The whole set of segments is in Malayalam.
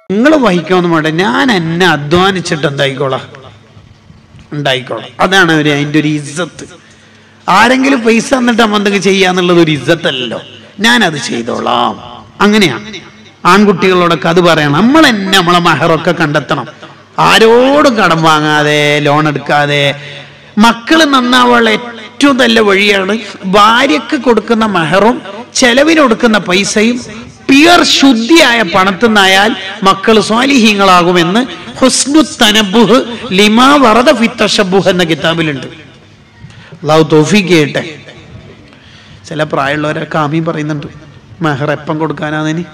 നിങ്ങൾ വഹിക്കാമെന്ന് വേണ്ട ഞാൻ എന്നെ അധ്വാനിച്ചിട്ട് എന്തായിക്കോളാം ഉണ്ടായിക്കോളാം അതാണ് ഒരു അതിൻ്റെ ഒരു ഇജ്ജത്ത് ആരെങ്കിലും പൈസ തന്നിട്ട് അമ്മ എന്തെങ്കിലും ചെയ്യാന്നുള്ളത് ഒരു ഇജ്ജത്തല്ലല്ലോ ഞാനത് ചെയ്തോളാം അങ്ങനെയാണ് ആൺകുട്ടികളോടൊക്കെ അത് പറയണം നമ്മൾ തന്നെ നമ്മളെ മഹറൊക്കെ കണ്ടെത്തണം ആരോടും കടം വാങ്ങാതെ ലോൺ എടുക്കാതെ മക്കള് നന്നാവാനുള്ള ഏറ്റവും നല്ല വഴിയാണ് ഭാര്യക്ക് കൊടുക്കുന്ന മെഹറും ചെലവിന് കൊടുക്കുന്ന പൈസയും പിയർ ശുദ്ധിയായ പണത്തിൽ നിന്നായാൽ മക്കൾ സ്വാലിഹീങ്ങളാകുമെന്ന് ഹുസ്നു തനബുഹ് ലിമാ വറദ ഫിത്തഷബുഹ് എന്ന കിതാബിലുണ്ട് അള്ളാഹു തോഫീക്ക് ചെയ്യട്ടെ ചില പ്രായമുള്ളവരൊക്കെ ആമീൻ പറയുന്നുണ്ട് മെഹർ എപ്പം കൊടുക്കാനാതിന്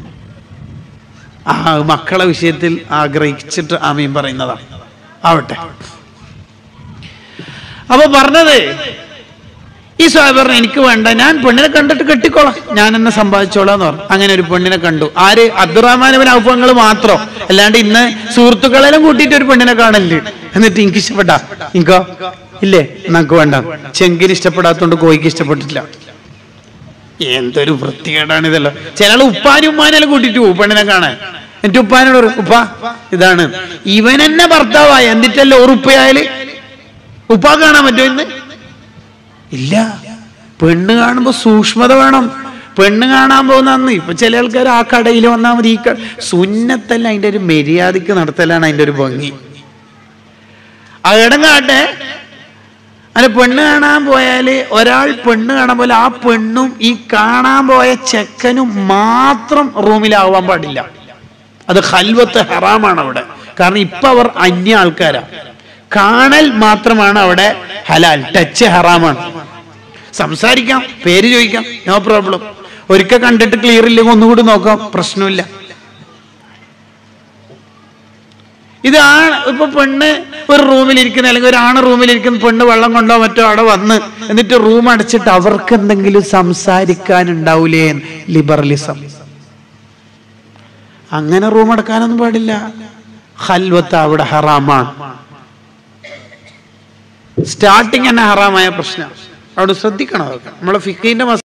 ആ മക്കളെ വിഷയത്തിൽ ആഗ്രഹിച്ചിട്ട് ആമീൻ പറയുന്നതാണ് ആവട്ടെ അപ്പൊ പറഞ്ഞത് ഈ സാഹിബ് പറഞ്ഞു എനിക്ക് വേണ്ട ഞാൻ പെണ്ണിനെ കണ്ടിട്ട് കെട്ടിക്കോളാം ഞാൻ എന്നെ സമ്പാദിച്ചോളാം എന്ന് പറഞ്ഞു അങ്ങനെ ഒരു പെണ്ണിനെ കണ്ടു ആര് അബ്ദുറഹ്മാൻ ഔഫങ്ങൾ മാത്രം അല്ലാണ്ട് ഇന്ന് സുഹൃത്തുക്കളെല്ലാം കൂട്ടിയിട്ട് ഒരു പെണ്ണിനെ കാണല് എന്നിട്ട് എനിക്ക് ഇഷ്ടപ്പെട്ടാ ഇങ്കോ ഇല്ലേ നമുക്ക് വേണ്ട ചെങ്കിന് ഇഷ്ടപ്പെടാത്തോണ്ട് കോയിക്ക് ഇഷ്ടപ്പെട്ടിട്ടില്ല എന്തൊരു വൃത്തികേടാണ് ഇതല്ലോ ചില ആള് ഉപ്പാനും ഉമ്മാനെല്ലാം കൂട്ടിട്ട് പോകും പെണ്ണിനെ കാണാൻ എന്നിട്ട് ഉപ്പാനോട് പറയും, ഉപ്പ ഇതാണ് ഇവൻ എന്നെ ഭർത്താവായ എന്നിട്ടല്ലേ ഉറുപ്പയായാല് ഉപ്പ കാണാൻ പറ്റുമോ ഇന്ന് ഇല്ല പെണ്ണ് കാണുമ്പോ സൂക്ഷ്മത വേണം പെണ്ണ് കാണാൻ പോകുന്ന ഇപ്പൊ ചില ആൾക്കാർ ആ കടയിൽ വന്നാൽ മതി ഈ ക- സുന്നത്തല്ല അതിന്റെ ഒരു മര്യാദക്ക് നടത്തലാണ് അതിന്റെ ഒരു ഭംഗി അകടം കാട്ടെ അല്ല പെണ്ണ് കാണാൻ പോയാല് ഒരാൾ പെണ്ണ് കാണാൻ പോലെ ആ പെണ്ണും ഈ കാണാൻ പോയ ചെക്കനും മാത്രം റൂമിലാവാൻ പാടില്ല അത് ഹൽവത്ത് ഹറാമാണ് അവിടെ കാരണം ഇപ്പൊ അവർ അന്യ ആൾക്കാരാ കാണൽ മാത്രമാണ് അവിടെ ഹലാൽ ടച്ച് ഹറാമാണ് സംസാരിക്കാം പേര് ചോദിക്കാം നോ പ്രോബ്ലം ഒരിക്കൽ കണ്ടിട്ട് ക്ലിയർ ഇല്ലെങ്കിൽ ഒന്നുകൂടി നോക്കാം പ്രശ്നമില്ല ഇത് ആ ഇപ്പൊ പെണ്ണ് ഒരു റൂമിൽ ഇരിക്കുന്ന അല്ലെങ്കിൽ ഒരു ആണ് റൂമിൽ ഇരിക്കുന്ന പെണ്ണ് വെള്ളം കൊണ്ടോ മറ്റോ അവിടെ വന്ന് എന്നിട്ട് റൂം അടച്ചിട്ട് അവർക്ക് എന്തെങ്കിലും സംസാരിക്കാൻ ഉണ്ടാവൂലേ ലിബറലിസം അങ്ങനെ റൂം അടക്കാനൊന്നും പാടില്ല ഹൽവത്ത് അവിടെ ഹറാമാണ് സ്റ്റാർട്ടിങ് തന്നെ ഹറാമായ പ്രശ്നം അവിടെ ശ്രദ്ധിക്കണം അതൊക്കെ നമ്മളെ ഫിഖീന്റെ